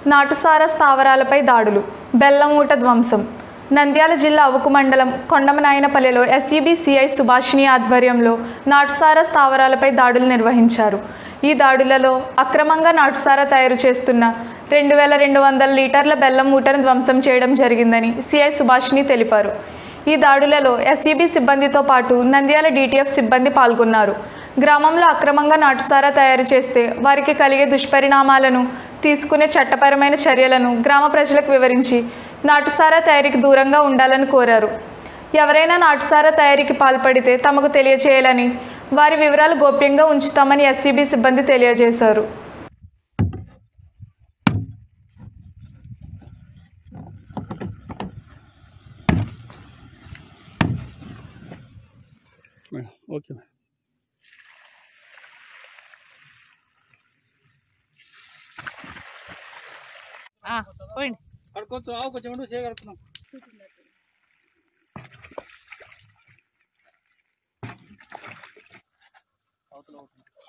నాటుసార స్థావరాలపై దాడులు బెల్లమూట ధ్వంసం నంద్యాల జిల్లా అవుకు మండలం కొండమనాయనపల్లెలో ఎస్ఈబి సిఐ సుభాషిణి ఆధ్వర్యంలో నాటుసార స్థావరాలపై దాడులు నిర్వహించారు ఈ దాడులలో అక్రమంగా నాటుసార తయారు చేస్తున్న రెండు వేల రెండు వందల లీటర్ల బెల్లం మూటను ధ్వంసం చేయడం జరిగిందని సిఐ సుభాషిణి తెలిపారు ఈ దాడులలో ఎస్ఈబి సిబ్బందితో పాటు నంద్యాల డీటీఎఫ్ సిబ్బంది పాల్గొన్నారు గ్రామంలో అక్రమంగా నాటుసారా తయారు చేస్తే వారికి కలిగే దుష్పరిణామాలను తీసుకునే చట్టపరమైన చర్యలను గ్రామ ప్రజలకు వివరించి నాటుసారా తయారీకి దూరంగా ఉండాలని కోరారు ఎవరైనా నాటుసారా తయారీకి పాల్పడితే తమకు తెలియచేయాలని వారి వివరాలు గోప్యంగా ఉంచుతామని ఎస్సీబీ సిబ్బంది తెలియజేశారు మేడం ఓకే మేడం పోయింది అక్కడ కొంచెం ఆవు కొంచెం ఉండు చేయగలుగుతున్నాం అవతల అవుతుంది